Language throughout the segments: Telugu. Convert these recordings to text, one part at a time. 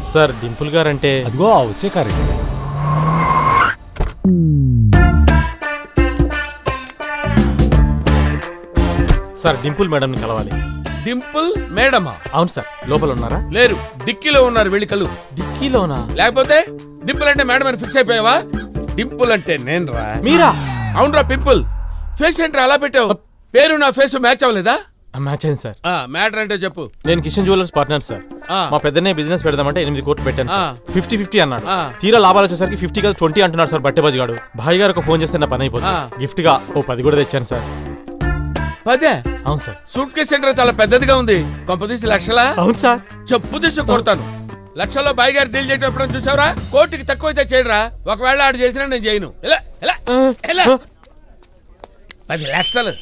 సార్ డింపుల్ గారు అంటే అదిగో ఆ వచ్చే కారు సార్ డింపుల్ మేడం కలవాలి డింపుల్ మేడమా అవును సార్ లోపల ఉన్నారా లేరు డిక్కీలో ఉన్నారు వెళ్ళి కలు డిక్కీలోనా లేకపోతే డింపుల్ అంటే మేడం అని ఫిక్స్ అయిపోయావా డింపుల్ అంటే నేను రా మీరా అవునరా పింపుల్ ఫేస్ ఏంట్రా అలా పెట్టావు పేరు నా ఫేస్ మ్యాచ్ అవ్వలేదా మ్యాచ్ అయింది సార్ ఆ మ్యాటర్ అంటే చెప్పు నేను కిషన్ జ్యువెలర్స్ పార్ట్నర్ సార్ ఆ. మా పెద్దనే బిజినెస్ పెడదామంటే ఎనిమిది కోట్లు పెట్టాను ఆ. ఫిఫ్టీ ఫిఫ్టీ అన్నాడు ఆ. తీరా లాభాలు వచ్చేసరికి ఫిఫ్టీ కదా ట్వంటీ అంటున్నాడు సార్ బట్టే బజ్గాడు భాయ్ గారు ఒక ఫోన్ చేస్తే నా పని అయిపోతుంది ఆ. గిఫ్ట్ గా ఓ పది కూడా తెచ్చాను సార్ పదే అవును సార్ సూట్ కేసు ఏంట్రా చాలా పెద్దదిగా ఉంది కొంపదీసి లక్షలా అవును సార్ చెప్పు తీసి కొడతాను లక్షల్లో బాయ్ గారు డీల్ చేయటప్పుడు చూసావురా కోటికి తక్కువ అయితే చేయడరా ఒకవేళ ఆడు చేసినా నేను చేయను ఎలా ఎలా ఎలా పది లక్షలు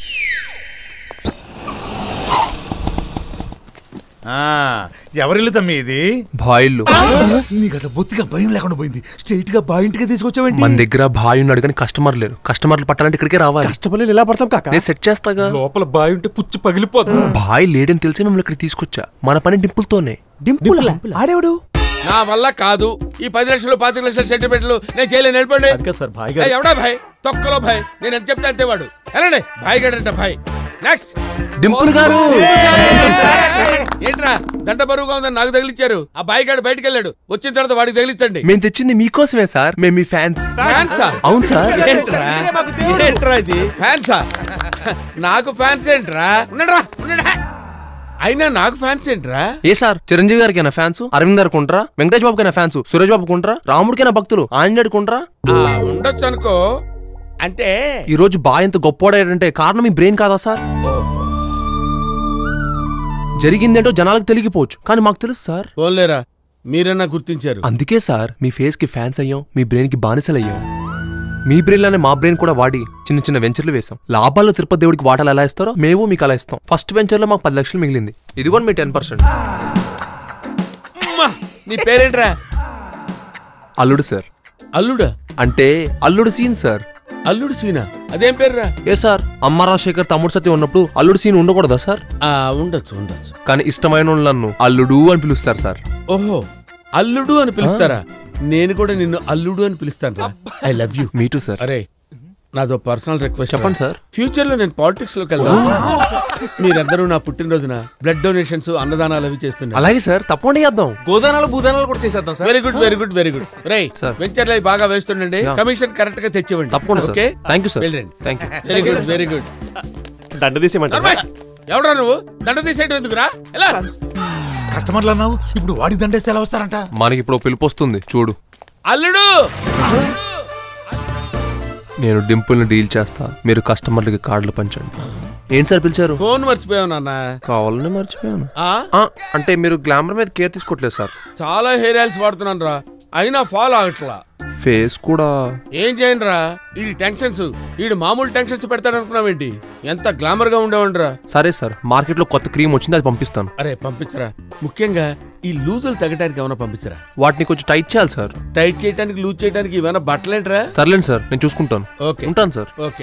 ఆ, ఎవరిల్లు తమ్మి ఇది బాయిల్లు నీకు అసలు బొత్తిగా భయం లేకుండా పోయింది స్ట్రైట్ గా బా ఇంటికి తీసుకొచ్చావేంటి మన దగ్గర బాయ్ ఉన్నాడు కానీ కస్టమర్ లేరు కస్టమర్లు పట్టాలంటే ఇక్కడికే రావాలి కష్టపల్లి ఎలా పడతాం కాక నేను సెట్ చేస్తాగా లోపల బాయ్ ఉంటే పుచ్చి పగిలిపోతుంది బాయ్ లేడని తెలిసి మిమ్మల్ని ఇక్కడ తీసుకొచ్చా మన పని డింపుల్తోనే డింపుల్ ఆడేవాడు నా వల్ల కాదు ఈ పది లక్షలు పాతిక లక్షల సెంటిమెంట్లు నేను చేయలేను వెళ్ళిపోండి అందుకే సార్ భాయ్ ఏయ్, ఎవడా భాయ్ తొక్కలో భాయ్ నేను ఎంత చెప్తే అంతే వాడు వెళ్ళండి భాయ్ గడంట భాయ్ నెక్స్ట్ డింపుల్ గారు ఏంట్రా దండ బరువుగా ఉందని నాకు తగిలిచ్చారు ఆ బాయ్ గాడు బయటికి వెళ్ళాడు వచ్చిన తర్వాత వాడికి తగిలించండి మేము తెచ్చింది మీకోసమే సార్ మేము మీ ఫ్యాన్స్ ఫ్యాన్సా అవును సార్ ఏంట్రా ఏంట్రా ఇది ఫ్యాన్సా నాకు ఫ్యాన్స్ ఏంట్రా ఉన్నడ్రా ఉన్నడా అయినా నాకు ఫ్యాన్స్ ఏంట్రా ఏ సార్ చిరంజీవి గారికి ఫ్యాన్స్ అరవింద్ గారికి ఉంటారా వెంకటేష్ బాబుకైనా ఫ్యాన్స్ సురేష్ బాబుకి ఉంటారా రాముడికైనా భక్తులు ఆంజనేయుడికి ఉంటారా ఆ, ఉండొచ్చు అనుకో అంటే ఈ రోజు బాయ్ ఎంత గొప్పవాడంటే కారణం మీ బ్రెయిన్ కాదా సార్ జరిగిందేంటో జనాలకు తెలియకపోవచ్చు కానీ మాకు తెలుసు సార్ పోలేరా మీరన్నా గుర్తించారు అందుకే సార్ మీ ఫేస్ కి ఫ్యాన్స్ అయ్యాం మీ బ్రెయిన్ కి బానిసలు అయ్యాం మీ బ్రెయిన్ లోనే మా బ్రెయిన్ కూడా వాడి చిన్న చిన్న వెంచర్లు వేసాం లాభాల్లో తిరుపతి దేవుడికి వాటాలు ఎలా ఇస్తారో మేము మీకు అలా ఇస్తాం ఫస్ట్ వెంచర్ లో మాకు పది లక్షలు మిగిలింది ఇదిగోండి మీ టెన్ పర్సెంట్ అమ్మా, నీ పేరేంట్రా అల్లుడు సార్ అల్లుడా అంటే అల్లుడు సీన్ సార్ అల్లుడు సీనా అదేం పేరురా ఏ సార్ అమ్మ రాజశేఖర్ తమ్ముడు సత్యం ఉన్నప్పుడు అల్లుడు సీన్ ఉండకూడదా సార్ ఆ ఉండొచ్చు ఉండొచ్చు కానీ ఇష్టమైన వాళ్ళు నన్ను అల్లుడు అని పిలుస్తారు సార్ ఓహో అల్లుడు అని పిలుస్తారా నేను కూడా నిన్ను అల్లుడు అని పిలుస్తాను I love you me too sir అరే నాదో పర్సనల్ రిక్వెస్ట్ చెప్పండి సార్ ఫ్యూచర్ లో నేను పాలిటిక్స్ లోకి వెళ్దాం మీరందరూ నా పుట్టినరోజున బ్లడ్ డొనేషన్స్ అన్నదానాలు అవి చేస్తున్నారు అలాగే సార్ తప్పకుండా చేద్దాం గోదానాలు భూదానాలు కూడా చేసేద్దాం sir very good very good very good రై Sir. వెంచర్ లైఫ్ బాగా వేస్తుండండి Yeah. కమిషన్ కరెక్ట్ గా తెచ్చివ్వండి తప్పకుండా sir okay thank you sir వెళ్ళండి thank you very good very good దండ తీసేయమంటారా ఎవడా నువ్వు దండ తీసేయడం ఎందుకురా ఎలా కస్టమర్లు అన్నావు ఇప్పుడు వాడికి దండేస్తే ఎలా వస్తారంట మనకి ఇప్పుడు ఓ పిలుపు వస్తుంది చూడు అల్లుడు నేను డింపుల్ని డీల్ చేస్తా మీరు కస్టమర్లకి కార్డులు పంచండి ఏంటి సార్ పిలిచారు ఫోన్ మర్చిపోయావు నాన్న కావాలని మర్చిపోయాను ఆ? ఆ, అంటే మీరు గ్లామర్ మీద కేర్ తీసుకోవట్లేదు సార్ చాలా హెయిర్ ఆయిల్స్ వాడుతున్నాను రా అయినా ఫాలో అవట్లా ఫేస్ కూడా ఏం చేయండి రా ఈ టెన్షన్స్ వీడు మామూలు టెన్షన్స్ పెడతాడు అనుకున్నావేంటి ఎంత గ్లామర్ గా ఉండేవండిరా సరే సార్ మార్కెట్లో కొత్త క్రీమ్ వచ్చింది అది పంపిస్తాను అరే పంపించరా ముఖ్యంగా ఈ లూజులు తగ్గడానికి ఏమైనా పంపించరా వాటిని కొంచెం టైట్ చేయాలి సార్ టైట్ చేయడానికి లూజ్ చేయడానికి ఏమైనా బట్టలేంట్రా సర్లేండి సార్ నేను చూసుకుంటాను ఓకే ఉంటాను సార్ ఓకే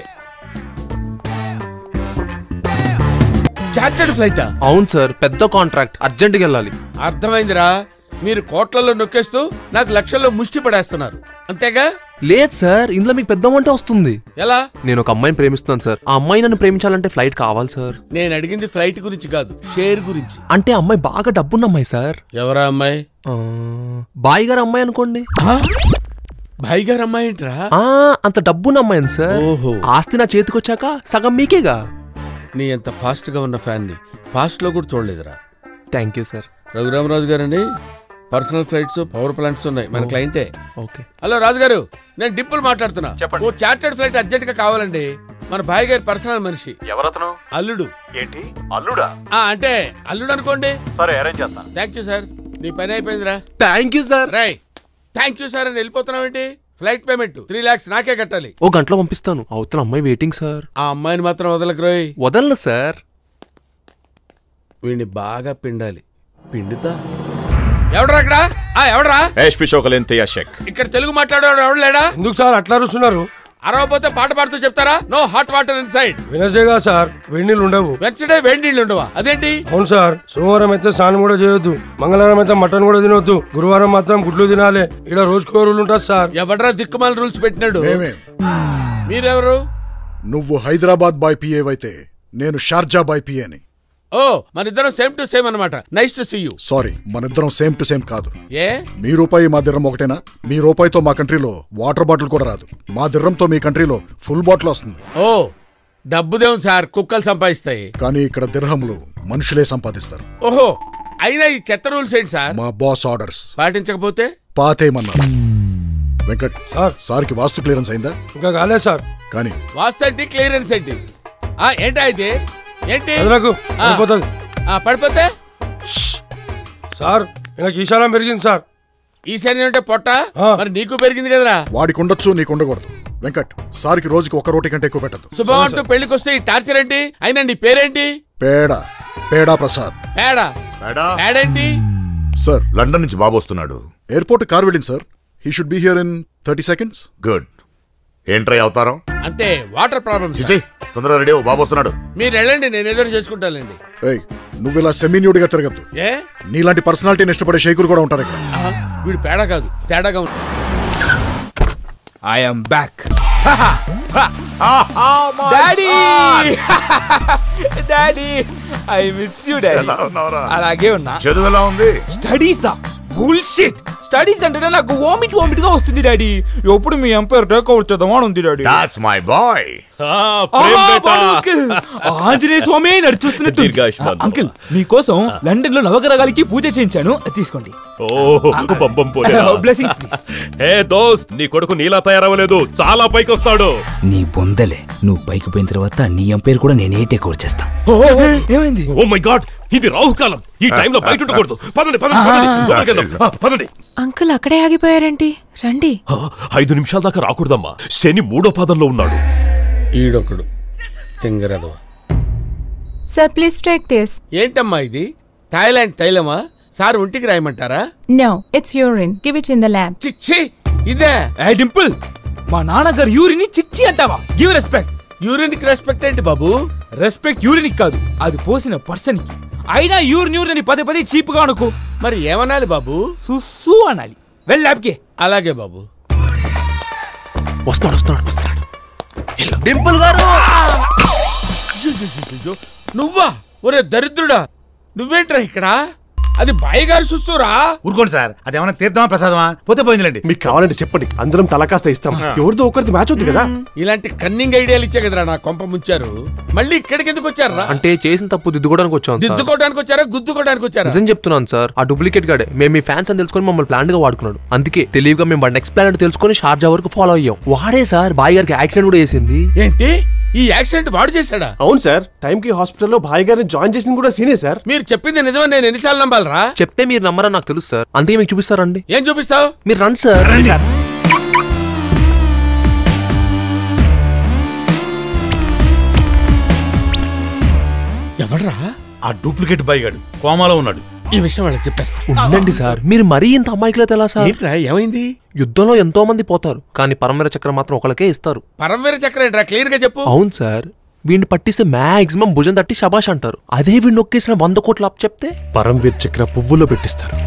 చార్టెడ్ ఫ్లైటా అవును సార్ పెద్ద కాంట్రాక్ట్ అర్జెంట్గా వెళ్ళాలి అర్థమైందిరా మీరు కోట్లలో నొక్కేస్తూ నాకు లక్షల్లో ముష్టి పడేస్తున్నారు అంతేగా లేదు సార్ ఇందులో మీకు పెద్ద అమౌంటే వస్తుంది ఎలా నేను ఒక అమ్మాయిని ప్రేమిస్తున్నాను సార్ ఆ అమ్మాయి నన్ను ప్రేమించాలంటే ఫ్లైట్ కావాలి సార్ నేను అడిగింది ఫ్లైట్ గురించి కాదు షేర్ గురించి అంటే ఆ అమ్మాయి బాగా డబ్బున్న అమ్మాయి సార్ ఎవరా అమ్మాయి ఆ, బాయ్ గారు అమ్మాయి అనుకోండి భాయ్ గారు అమ్మాయి ఏంట్రా ఆ అంత డబ్బున్న అమ్మాయిని సార్ ఓహో. ఆస్తి నా చేతికొచ్చాక సగం మీకేగా నీ అంత ఫాస్ట్ గా ఉన్న ఫ్యాన్ ని ఫాస్ట్ లో కూడా చూడలేదురా థ్యాంక్ యూ సార్ రఘురామరాజు గారండి పర్సనల్ ఫ్లైట్స్ పవర్ ప్లాంట్స్ ఉన్నాయి మన క్లయింటే ఓకే హలో రాజు గారు నేను డిప్పులు మాట్లాడుతున్నా ఓ చార్టెడ్ ఫ్లైట్ అర్జెంట్ గా కావాలండి మన భాయ్ గారి పర్సనల్ మనిషి ఎవరతను అల్లుడు ఏంటి అల్లుడా ఆ అంటే అల్లుడు అనుకోండి సరే అరేంజ్ చేస్తాను థ్యాంక్ యూ సార్ నీ పని అయిపోయిందిరా థ్యాంక్ యూ సార్ రై థ్యాంక్ యూ సార్ అని వెళ్ళిపోతున్నావేంటి ఫ్లైట్ పేమెంట్ త్రీ లాక్స్ నాకే కట్టాలి ఓ గంటలో పంపిస్తాను అవతల అమ్మాయి వెయిటింగ్ సార్ ఆ అమ్మాయిని మాత్రం వదలకు రోయ్ వదలను సార్ వీడిని బాగా పిండాలి పిండుతా ఎవడరా అక్కడ ఆ ఎవడరా హేష్పి షోకలెన్ తెయాషెక్ ఇక్కడ తెలుగు మాట్లాడేవాడు ఎవడు లేడా ఎందుకు సార్ అట్లా అరుస్తున్నారు అరవపోతే పాట పాడుతూ చెప్తారా no hot water inside వెనస్డేగా సార్ వేడి నీళ్ళు ఉండవు వెన్స్డే వేడి నీళ్ళు ఉండవా అదేంటి అవును సార్ సోమవారం అయితే స్నానం కూడా చేయొద్దు మంగళవారం అయితే మటన్ కూడా తినొద్దు గురువారం మాత్రం గుడ్లు తినాలి ఇక్కడ రోజుకో రూల్ ఉంటుంది సార్ ఎవడరా దిక్కుమాల రూల్స్ పెట్టినాడు మేమే మీరెవరు నువ్వు హైదరాబాద్ బాయ్ పిఏ అయితే నేను షార్జా బాయ్ పిఏని ఓ మన ఇద్దరం సేమ్ టు సేమ్ అన్నమాట nice to see you sorry మనిద్దరం సేమ్ టు సేమ్ కాదు ఏ మీ రూపాయి మా దిర్రం ఒకటేనా మీ రూపాయితో మా కంట్రీలో వాటర్ బాటిల్ కూడా రాదు మా దిర్రంతో మీ కంట్రీలో ఫుల్ బాటిల్ వస్తుంది ఓ డబ్బుదేం సార్ కుక్కలు సంపాదిస్తాయి కానీ ఇక్కడ దిర్హములు మనుషులే సంపాదిస్తారు ఓహో అయినా ఈ చెత్త రూల్స్ ఏంటి సార్ మా బాస్ ఆర్డర్స్ పాటించకపోతే పాతేమన్నారు వెంకట్ సార్ సార్కి వాస్తు క్లియరెన్స్ అయిందా ఇంకా కాలేదు సార్ కానీ వాస్తు ఏంటి క్లియరెన్స్ ఏంటి ఆ ఏంటా ఇది ఏంటి అది నాకు ఆ. అయిపోతుంది ఆ, పడిపోతే సార్ నాకు ఈశాలం పెరిగింది సార్ ఈశాన్యం అంటే పొట్ట ఆ. మరి నీకు పెరిగింది కదరా వాడికి ఉండొచ్చు నీకు ఉండకూడదు వెంకట్ సార్కి రోజుకి ఒక రోటి కంటే ఎక్కువ పెట్టద్దు శుభం అంటూ పెళ్లికి వస్తే ఈ టార్చర్ ఏంటి అయినా నీ పేరేంటి పేడ పేడా ప్రసాద్ పేడ మేడా పేడేంటి సార్ లండన్ నుంచి బాబు వస్తున్నాడు ఎయిర్పోర్ట్ కార్ వెళ్ళింది sir he should be here in thirty seconds good ఏంట్రై అవతారం అంటే వాటర్ ప్రాబ్లమ్ చిచి తొందరగా రెడీ అవ్వు, బాబు వస్తున్నాడు మీరు వెళ్ళండి నేను ఎదురు చేసుకుంటానండి ఏయ్ నువ్వు ఇలా సెమీన్యూడ్గా తిరగద్దు ఏ నీలాంటి పర్సనాలిటీని ఇష్టపడే షేకులు కూడా ఉంటారు ఇక్కడ ఆహా, వీడు పేడ కాదు తేడాగా ఉంటుంది I'm back daddy daddy I miss you daddy ఎలా ఉన్నావురా అలాగే ఉన్నా చదువు ఎలా ఉంది స్టడీసా బుల్షిట్ స్టడీస్ అంటేనే నాకు వామిట్ వామిట్ గా వస్తుంది డాడీ ఎప్పుడు మీ ఎంపైర్ టేక్ ఓవర్ చేద్దామని ఉంది డాడీ దాట్స్ మై బాయ్ ఆహా, వాడు అంకిల్. ఆంజనేయ స్వామి నడిచొస్తున్నట్టు దీర్ఘాయుష్మాన్ భవ. అంకిల్ మీకోసం లండన్ లో నవగ్రహాలకి పూజ చేయించాను తీసుకోండి ఓ పంపం పోలేరా. బ్లెస్సింగ్స్ హే దోస్త్ నీ కొడుకు నీలా తయారవ్వలేదు చాలా పైకి వస్తాడు నీ బొందలే నువ్వు పైకి పోయిన తర్వాత నీ ఎంపైర్ కూడా నేనే టేక్ ఓవర్ చేస్తా ఏమైంది ఓ మై గాడ్ ఇది రాహుకాలం ఈ టైంలో బయట ఉండకూడదు పదండి పదండి పదండి లోపలికెళ్దాం. ఆ, పదండి అంకుల్ అక్కడే ఆగిపోయారేంటి రండి ఆ, ఐదు నిమిషాల దాకా రాకూడదమ్మా శని మూడో పాదంలో ఉన్నాడు ఈడొకడు తింగరదవ సార్ ప్లీజ్ టేక్ దిస్ ఏంటమ్మా ఇది థాయిలాండ్ తైలమా సార్ ఒంటికి రాయమంటారా no it's urine give it in the lab చిచ్చి ఇదే ఏ డింపుల్ మా నాన్నగారు యూరిని చిచ్చి అంటావా గివ్ రెస్పెక్ట్ యూరిన్ కి రెస్పెక్ట్ ఏంటి బాబు రెస్పెక్ట్ యూరిన్ కాదు అది పోసిన పర్సన్ కి అయినా యూరిన్ యూరిన్ అని పదే పదే చీప్ గా అనుకో మరి ఏమనాలి బాబు సుస్సు అనాలి వెళ్ళి ల్యాబ్కి అలాగే బాబు వస్తున్నాడు వస్తున్నాడు వస్తున్నాడు డింపుల్ గారు అయ్యో, నువ్వా ఒరే దరిద్రుడా నువ్వేంట్రా ఇక్కడ అది బాయి గారి సుస్సురా ఊరుకోండి సార్ అదేమన్నా తీర్థమా ప్రసాదమా పోతే పోయిందిలేండి మీకు కావాలంటే చెప్పండి అందరం తల కాస్త ఇస్తాం ఎవరితో ఒకరిది మ్యాచ్ అవుతుంది కదా ఇలాంటి కన్నింగ్ ఐడియాలు ఇచ్చే కదరా నా కొంప ముంచారు మళ్ళీ ఇక్కడికి ఎందుకు వచ్చారా అంటే చేసిన తప్పు దిద్దుకోవడానికి వచ్చాం సార్ దిద్దుకోవడానికి వచ్చారా గుద్దుకోవడానికి వచ్చారా నిజం చెప్తున్నాను సార్ ఆ డూప్లికేట్ గాడే మేము మీ ఫ్యాన్స్ అని తెలుసుకొని మమ్మల్ని ప్లాన్ గా వాడుకున్నాడు అందుకే తెలివిగా మేము వాడి నెక్స్ట్ ప్లాన్ అంటే తెలుసుకొని షార్జా వరకు ఫాలో అయ్యాం వాడే సార్ బాయ్ గారికి యాక్సిడెంట్ కూడా చేసింది ఏంటి ఈ యాక్సిడెంట్ వాడు చేశాడా అవును సార్ టైం కి హాస్పిటల్లో భాయ్ గారిని జాయిన్ చేసింది కూడా సీనే సార్ మీరు చెప్పింది నిజమని నేను ఎన్నిసార్లు నమ్మాలరా చెప్తే మీరు నమ్మరని నాకు తెలుసు సార్ అందుకే మీకు చూపిస్తారండి ఏం చూపిస్తావు మీరు రండి సార్ ఎవడ్రా ఆ డూప్లికేట్ బైగాడు కోమాలో ఉన్నాడు ఈ విషయం వాళ్ళకి చెప్పేస్తా ఉండండి సార్ మీరు మరీ ఇంత అమ్మాయికులతో ఎలా సార్ ఏంట్రా ఏమైంది యుద్ధంలో ఎంతో మంది పోతారు కానీ పరమవీర చక్రం మాత్రం ఒకరికే ఇస్తారు పరమవీర చక్రం ఏంట్రా క్లియర్ గా చెప్పు అవును సార్ వీడిని పట్టిస్తే మాక్సిమం భుజం తట్టి శబాష్ అంటారు అదే వీడిని నొక్కేసిన వంద కోట్ల అప్ చెప్తే పరంవీర్ చక్ర పువ్వుల్లో పెట్టిస్తారు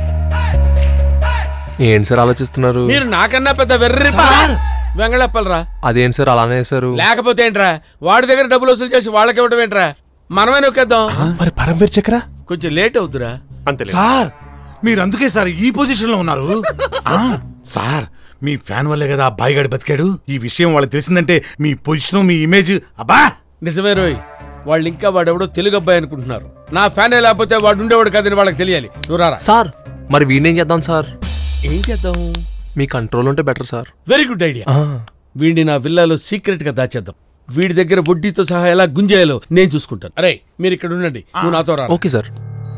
ఏంటి సార్ ఆలోచిస్తున్నారు మీరు నాకన్నా పెద్ద వెర్రి వెంగళప్పలరా అదేంటి సార్ అలానే సార్ లేకపోతే ఏంట్రా వాడి దగ్గర డబ్బులు వసూలు చేసి వాళ్ళకి ఇవ్వడం ఏంట్రా మనమే నొక్కేద్దాం మరి పరంవీర్ చక్ర కొంచెం లేట్ అవుతురా అంతే సార్ మీరు అందుకే సార్ ఈ పొజిషన్ లో ఉన్నారు ఆ, సార్ మీ ఫ్యాన్ వల్లే కదా ఆ బాయిగాడు బతికాడు ఈ విషయం వాళ్ళకి తెలిసిందంటే మీ పొజిషన్ మీ ఇమేజ్ అబ్బా నిజమే రోయ్ వాళ్ళు ఇంకా వాడెవడో తెలుగు అబ్బాయి అనుకుంటున్నారు నా ఫ్యాన్ లేకపోతే వాడు ఉండేవాడు కాదని వాళ్ళకి తెలియాలి నువ్వు రారా సార్ మరి వీడిని ఏం చేద్దాం సార్ ఏం చేద్దాం మీ కంట్రోల్ ఉంటే better sir very good idea వీడిని నా విల్లాలో సీక్రెట్ గా దాచేద్దాం వీడి దగ్గర వడ్డీతో సహా ఎలా గుంజేయాలో నేను చూసుకుంటాను అరే మీరు ఇక్కడ ఉండండి నువ్వు నాతో రా ఓకే సార్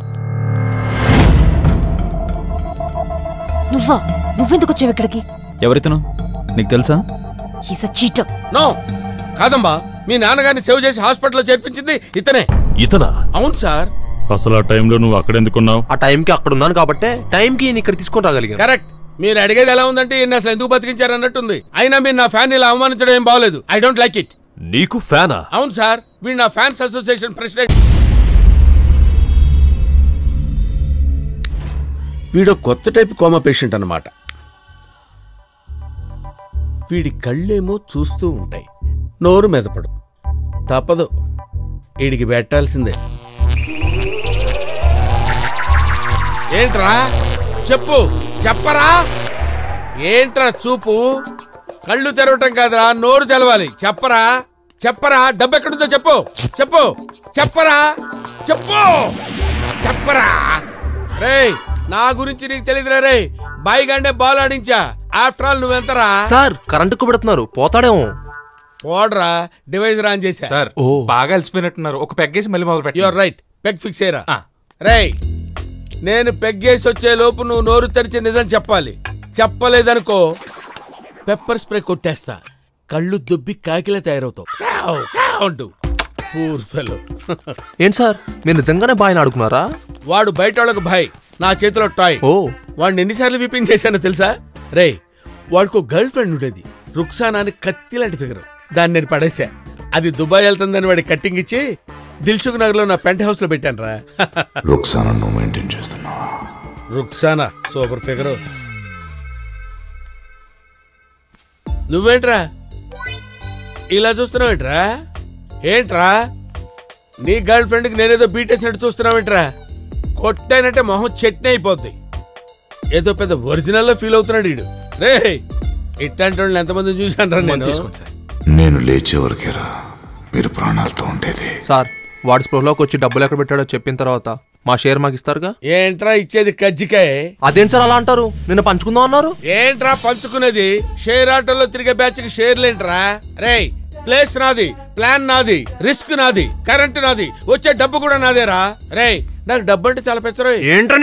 నువ్వా నువ్వెందుకు వచ్చావు ఇక్కడికి ఎవరితను నీకు తెలుసా హీస్ అ చీటర్ నో కాదమ్మా మీ నాన్నగారిని సేవ్ చేసి హాస్పిటల్లో చేర్పించింది ఇతనే ఇతనా అవును సార్ అసలు ఆ టైంలో నువ్వు అక్కడెందుకున్నావు ఆ టైంకి అక్కడ ఉన్నాను కాబట్టే టైంకి నేను ఇక్కడ తీసుకొని రాగలిగాను కరెక్ట్ మీరు అడిగేది ఎలా ఉందంటే ఈయన అసలు ఎందుకు బతికించారు అన్నట్టుంది అయినా మీరు నా ఫ్యాన్ ఇలా అవమానించడం ఏం బాగోలేదు ఐ డోంట్ లైక్ ఇట్ నీకు ఫ్యానా అవును సార్ వీడు నా ఫ్యాన్స్ అసోసియేషన్ ప్రెసిడెంట్ వీడు కొత్త టైప్ కోమా పేషెంట్ అన్నమాట వీడి కళ్ళేమో చూస్తూ ఉంటాయి నోరు మెదపడు తప్పదు వీడికి పెట్టాల్సిందే ఏంట్రా చెప్పు చెప్పరా ఏంట్రా చూపు కళ్ళు తెరవటం కాదురా నోరు తెలవాలి చెప్పరా చెప్పరా డబ్బు ఎక్కడుందో చెప్పు చెప్పు చెప్పరా చెప్పు చెప్పరా రేయ్ నా గురించి నీకు తెలియదురా రే బాయ్ గంటే బాల్ ఆడించా ఆఫ్టర్ ఆల్ నువ్వెంతరా సార్ కరెంటుకు పెడుతున్నారు పోతాడేమో పోడ్రా డివైస్ రాన్ చేశా సార్ బాగా అలసిపోయినట్టున్నారు ఒక పెగ్గేసి మళ్ళీ మొదలు పెట్టి యువర్ రైట్ పెగ్ ఫిక్స్ అయ్యరా రేయ్ నేను పెగ్గేసి వచ్చే లోపు నువ్వు నోరు తెరిచి నిజం చెప్పాలి చెప్పలేదనుకో పెప్పర్ స్ప్రే కొట్టేస్తా కళ్ళు దుబ్బి కాకిలా తయారవుతావు కావ్, కావ్ అంటూ పూర్ ఫెలో ఏంటి సార్ మీరు నిజంగానే బాగా ఆడుకున్నారా వాడు బయట వాళ్ళకు భయ్ నా చేతిలో టాయ్ ఓ వాడిని ఎన్నిసార్లు విపింగ్ చేశానో తెలుసా రేయ్ వాడికి ఒక గర్ల్ ఫ్రెండ్ ఉండేది రుక్సానా అని కత్తి లాంటి ఫిగర్ దాన్ని నేను పడేసా అది దుబాయ్ వెళ్తుందని వాడి కట్టింగ్ ఇచ్చి దిల్సుఖ్ నగర్ లో నా పెంట్ హౌస్ లో పెట్టాను రా రుక్సానా నువ్వు మెయింటైన్ చేస్తున్నావా రుక్సానా సూపర్ ఫిగర్ నువ్వేంట్రా ఇలా చూస్తున్నావేంట్రా ఏంట్రా నీ గర్ల్ ఫ్రెండ్ కి నేనేదో బీటేసినట్టు చూస్తున్నావేంట్రా కొట్టానంటే మొహం చట్నీ అయిపోద్ది ఏదో పెద్ద ఒరిజినల్ లో ఫీల్ అవుతున్నాడు వీడు రే ఇట్లాంటి వాళ్ళని ఎంతమంది చూశాను రా నేను నేను లేచే వరకేరా మీరు ప్రాణాలతో ఉండేది సార్ వాడి స్పృహలోకి వచ్చి డబ్బులు ఎక్కడ పెట్టాడో చెప్పిన తర్వాత మా షేర్ మాకు ఇస్తారుగా ఏంట్రా ఇచ్చేది కజ్జికాయ అదేంటి సార్ అలా అంటారు నిన్న పంచుకుందాం అన్నారు ఏంట్రా పంచుకునేది షేర్ ఆటోలో తిరిగే బ్యాచ్ కి షేర్లేంట్రా రేయ్ ప్లేస్ నాది ప్లాన్ నాది రిస్క్ నాది కరెంట్ నాది వచ్చే డబ్బు కూడా నాదేరా రేయ్ నాకు డబ్బు అంటే చాలా పెచ్చరు ఏంట్రా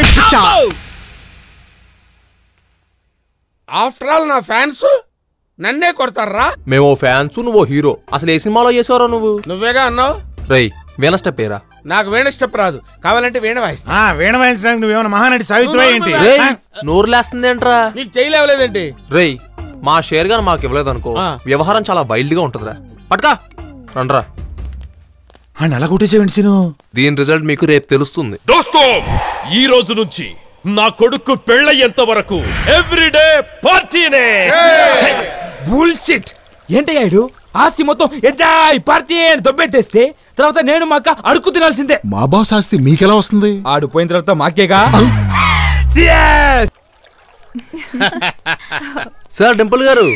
ఆఫ్టర్ ఆల్ నా ఫ్యాన్స్ నన్నే కొడతారా మేము ఫ్యాన్స్ నువ్వు హీరో అసలు ఏ సినిమాలో చేసావరా నువ్వు నువ్వేగా అన్నావు రేయ్ వీణ స్టెప్ ఏరా నాకు వీణ స్టెప్ రాదు కావాలంటే వీణ వాయిస్తా ఆ వీణ వాయించడానికి నువ్వేమైనా మహానటి సావిత్రి ఏంటి రేయ్ నోరు లేస్తుందేంట్రా నీకు చేయలేవలేదేంటి రేయ్ మా షేర్ గాని మాకు ఇవ్వలేదనుకో వ్యవహారం చాలా వైల్డ్ గా ఉంటుందిరా పట్కా రండ్రా అని అలా కొట్టేసేవండి సీను దీని రిజల్ట్ మీకు రేపు తెలుస్తుంది దోస్తో ఈ రోజు నుంచి నా కొడుకు పెళ్ళయ్యేంత వరకు ఎవ్రీడే పార్టీనే బుల్షిట్ ఏంటయ్యా ఇడు ఆస్తి మొత్తం ఎంజాయ్ పార్టీ అని దొబ్బెట్టేస్తే తర్వాత నేను మా అక్క అడుక్కు తినాల్సిందే మా బాస్ ఆస్తి మీకెలా వస్తుంది ఆడు పోయిన తర్వాత మాకేగా Cheers! సార్ డింపుల్ గారు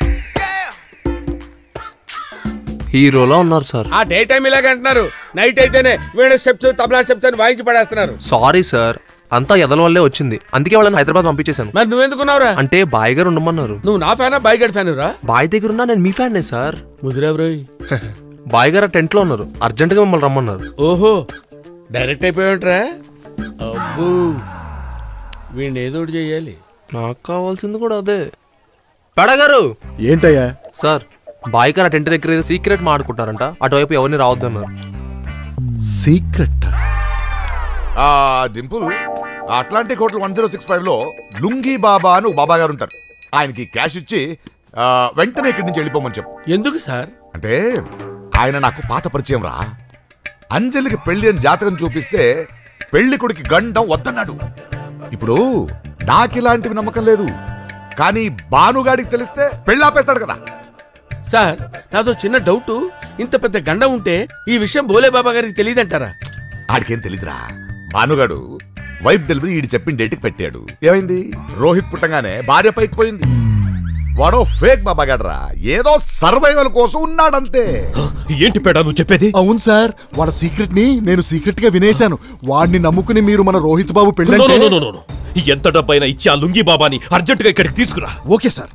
హీరోలా ఉన్నారు సార్ ఆ డే టైం ఇలాగ అంటున్నారు నైట్ అయితేనే వీణ స్టెప్స్ తబలా స్టెప్స్ అని వాయించి పడేస్తున్నారు సారీ సార్ అంతా ఎదల వల్లే వచ్చింది అందుకే వాళ్ళని హైదరాబాద్ పంపించేశాను మరి నువ్వెందుకున్నావురా అంటే బాయ్ గారు ఉండమన్నారు నువ్వు నా ఫ్యానా బాయ్ గడ్ ఫ్యాన్ రా బాయ్ దగ్గర ఉన్నా నేను మీ ఫ్యాన్నే సార్ ముదిరావు బాయ్ గారు టెంట్ లో ఉన్నారు అర్జెంట్ గా మిమ్మల్ని రమ్మన్నారు ఓహో డైరెక్ట్ అయిపోయావుంట్రా అబ్బో వీడిని ఏదో ఒకటి చెయ్యాలి నాకు కావాల్సింది కూడా అదే పెడగారు ఏంటయ్యా సార్ బాయ్ గారు ఆ టెంట్ దగ్గర ఏదో సీక్రెట్ మాడుకుంటారంట అటువైపు ఎవరిని రావద్దన్నారు సీక్రెట్ ఆ డింపుల్ ఆ Atlantic hotel one zero six five లో లుంగీ బాబా అని ఒక బాబా గారు ఉంటారు ఆయనకి క్యాష్ ఇచ్చి ఆ, వెంటనే ఇక్కడి నుంచి వెళ్ళిపోమని చెప్పు ఎందుకు సార్ అంటే ఆయన నాకు పాత పరిచయం రా అంజలికి పెళ్లి అని జాతకం చూపిస్తే పెళ్లి కొడుకి గండం వద్దన్నాడు ఇప్పుడు నాకిలాంటివి నమ్మకం లేదు కానీ భానుగాడికి తెలిస్తే పెళ్లి ఆపేస్తాడు కదా సార్ నాదో చిన్న డౌట్ ఇంత పెద్ద గండ ఉంటే ఈ విషయం భోలే బాబా గారికి తెలియదంటారా ఆడికేం తెలీదురా భానుగాడు వైఫ్ డెలివరీ ఈడు చెప్పిన డేట్కి పెట్టాడు ఏమైంది రోహిత్ పుట్టంగానే భార్య పైకి పోయింది వాడో ఫేక్ బాబాగాడ్రా ఏదో సర్వైవల్ కోసం ఉన్నాడంతే ఏంటి పేడా నువ్వు చెప్పేది అవును సార్ వాడి సీక్రెట్ ని నేను సీక్రెట్ గా వినేశాను వాడిని నమ్ముకుని మీరు మన రోహిత్ బాబు నో, పెళ్ళి no, no, no, no, no. ఎంత డబ్బైనా ఇచ్చి ఆ లుంగి బాబాని అర్జెంట్ గా ఇక్కడికి తీసుకురా ఓకే సార్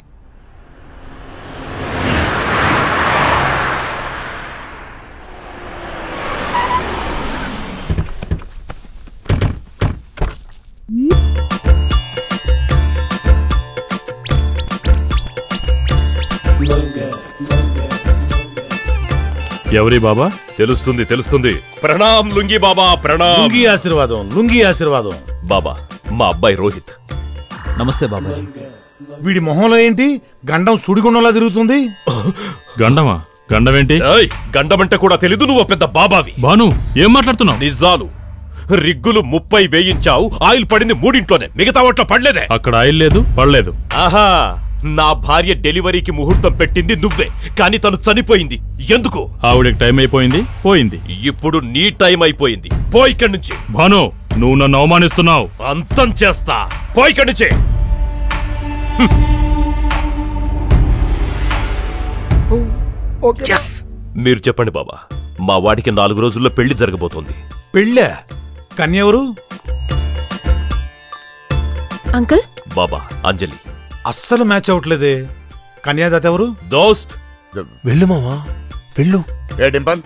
ఎవరి బాబా తెలుస్తుంది తెలుస్తుంది ప్రణామ్ లుంగి బాబా ప్రణామ్ లుంగి ఆశీర్వాదం లుంగి ఆశీర్వాదం బాబా మా అబ్బాయి రోహిత్ నమస్తే బాబాయ్ వీడి మొహంలో ఏంటి గండం సుడిగుండంలా తిరుగుతుంది గండమా గండమేంటి ఏయ్ గండమంటే కూడా తెలీదు నువ్వు ఓ పెద్ద బాబావి బాను ఏం మాట్లాడుతున్నావు నిజాలు రిగ్గులు ముప్పై వేయించావు ఆయిల్ పడింది మూడింట్లోనే మిగతా వాటిలో పడలేదే అక్కడ ఆయిల్ లేదు పడలేదు ఆహా నా భార్య డెలివరీకి ముహూర్తం పెట్టింది నువ్వే కానీ తను చనిపోయింది ఎందుకు ఆవిడకి టైం అయిపోయింది పోయింది ఇప్పుడు నీ టైం అయిపోయింది పో ఇక్కడి నుంచి భాను నువ్వు నన్ను అవమానిస్తున్నావు అంతం చేస్తా పో ఇక్కడి నుంచి ఎస్ మీరు చెప్పండి బాబా మా వాడికి నాలుగు రోజుల్లో పెళ్లి జరగబోతోంది పెళ్ళా కన్య ఎవరు అంకుల్ బాబా అంజలి అస్సలు మ్యాచ్ అవ్వట్లేదే కన్యాదాత ఎవరు దోస్త్ వెళ్ళు మావా వెళ్ళు ఏ డింపల్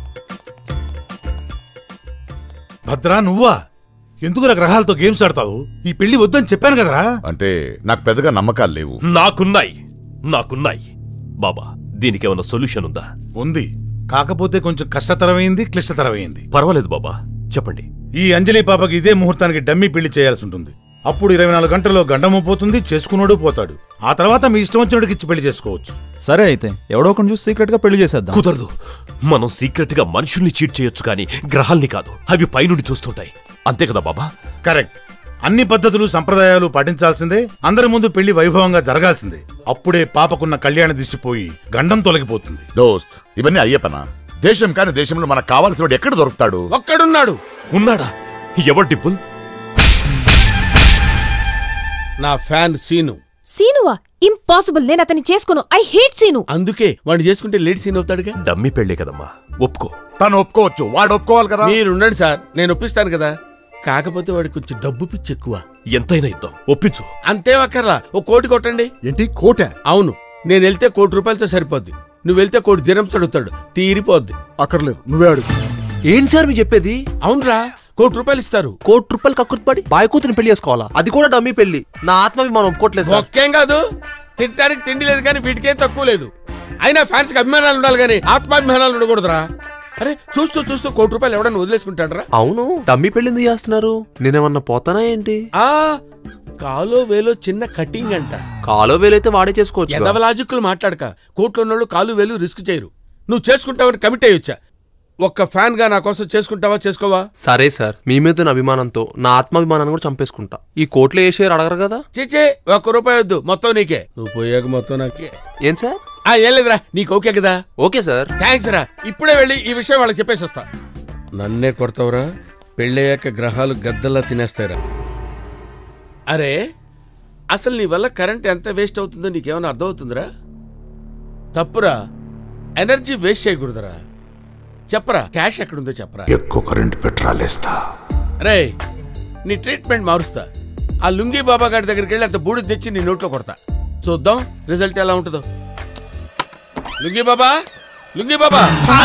భద్రా నువ్వా ఎందుకు గ్రహాలతో గేమ్స్ ఆడతావు ఈ పెళ్లి వద్దని చెప్పాను కదరా అంటే నాకు పెద్దగా నమ్మకాలు లేవు నాకున్నాయి నాకున్నాయి బాబా దీనికి ఏమైనా సొల్యూషన్ ఉందా ఉంది కాకపోతే కొంచెం కష్టతరమైంది క్లిష్టతరమైంది పర్వాలేదు బాబా చెప్పండి ఈ అంజలి పాపకి ఇదే ముహూర్తానికి డమ్మీ పెళ్లి చేయాల్సి ఉంటుంది అప్పుడు ఇరవై నాలుగు గంటల్లో గండము పోతుంది చేసుకున్నాడు పోతాడు ఆ తర్వాత మీ ఇష్టం వచ్చినోడికి ఇచ్చి పెళ్లి చేసుకోవచ్చు సరే అయితే ఎవడో ఒకటి చూసి సీక్రెట్ గా పెళ్లి చేసేద్దాం కుదరదు మనం సీక్రెట్ గా మనుషుల్ని చీట్ చేయొచ్చు కానీ గ్రహాల్ని కాదు అవి పైనుండి చూస్తుంటాయి అంతే కదా బాబా కరెక్ట్ అన్ని పద్ధతులు సంప్రదాయాలు పాటించాల్సిందే అందరి ముందు పెళ్లి వైభవంగా జరగాల్సిందే అప్పుడే పాపకున్న కళ్యాణ దిష్టిపోయి గండం తొలగిపోతుంది దోస్త్ ఇవన్నీ అయ్యపనా దేశం కాని దేశంలో మనకు కావాల్సిన వాడు ఎక్కడ దొరుకుతాడు ఒక్కడున్నాడు ఉన్నాడా ఎవరు డిప్పుల్ నా ఫ్యాన్ సీను సీనువా ఇంపాసిబుల్ నేను అతన్ని చేసుకోను ఐ హేట్ సీను అందుకే వాడు చేసుకుంటే లేట్ సీన్ అవుతాడుగా డమ్మి పెళ్లే కదమ్మా ఒప్పుకో తను ఒప్పుకోవచ్చు వాడు ఒప్పుకోవాలి కదా మీరు ఉండండి సార్ నేను ఒప్పిస్తాను కదా కాకపోతే వాడికి కొంచెం డబ్బు పిచ్చి ఎక్కువ ఎంతైనా ఇద్దాం ఒప్పించు అంతే అక్కర్లా ఓ కోటి కొట్టండి ఏంటి కోట అవును నేను వెళ్తే కోటి రూపాయలతో సరిపోద్ది నువ్వు వెళ్తే కోటి దినంస్ అడుగుతాడు తీరిపోద్ది అక్కర్లేదు నువ్వే అడుగు ఏంటి సార్ మీరు చెప్పేది అవునరా కోటి రూపాయలు ఇస్తారు కోటి రూపాయలు కక్కుర్తిపడి బాయ్ కూతురిని పెళ్లి చేసుకోవాలా అది కూడా డమ్మీ పెళ్లి నా ఆత్మభిమానం ఒప్పుకోవట్లేదు సార్ ఒక్కేం కాదు తినడానికి తిండి లేదు కానీ వీటికేం తక్కువ లేదు అయినా ఫ్యాన్స్ కి అభిమానాలు ఉండాలి కానీ ఆత్మాభిమానాలు ఉండకూడదురా అరే చూస్తూ చూస్తూ కోటి రూపాయలు ఎవడన్నా వదిలేసుకుంటాడరా అవును డమ్మీ పెళ్లి ఎందుకు చేస్తున్నారు నేనేమన్నా పోతానా ఏంటి ఆ కాలో వేలో చిన్న కటింగ్ అంట కాలో వేలైతే వాడే చేసుకోవచ్చు ఎదవ లాజిక్లు మాట్లాడక కోర్టులో ఉన్నోళ్ళు కాలు వేలు రిస్క్ చేయరు నువ్వు చేసుకుంటావని కమిట్ అయ్యొచ్చా ఒక్క ఫ్యాన్ గా నా కోసం చేసుకుంటావా చేసుకోవా సరే సార్ మీ మీద ఉన్న అభిమానంతో నా ఆత్మాభిమానాన్ని కూడా చంపేసుకుంటా ఈ కోర్టులో ఏ షేర్ అడగరు కదా చేచే ఒక్క రూపాయి వద్దు మొత్తం నీకే నువ్వు పోయాక మొత్తం నాకే ఏం సార్ ఆ ఏం లేదురా నీకు ఓకే కదా ఓకే సార్ థ్యాంక్స్ రా ఇప్పుడే వెళ్ళి ఈ విషయం వాళ్ళకి చెప్పేసి వస్తా నన్నే కొడతావురా పెళ్ళయ్యాక గ్రహాలు గద్దల్లా తినేస్తాయిరా అరే అసలు నీ వల్ల కరెంట్ ఎంత వేస్ట్ అవుతుందో నీకేమైనా అర్థమవుతుందిరా తప్పురా ఎనర్జీ వేస్ట్ చేయకూడదురా చెప్పరా క్యాష్ ఎక్కడుందో చెప్పరా ఎక్కువ కరెంట్ పెట్రాలేస్తా రే నీ ట్రీట్మెంట్ మారుస్తా ఆ లుంగీ బాబా గారి దగ్గరికి వెళ్ళి అంత బూడి తెచ్చి నీ నోట్లో కొడతా చూద్దాం రిజల్ట్ ఎలా ఉంటుందో లుంగీ బాబా లుంగీ బాబా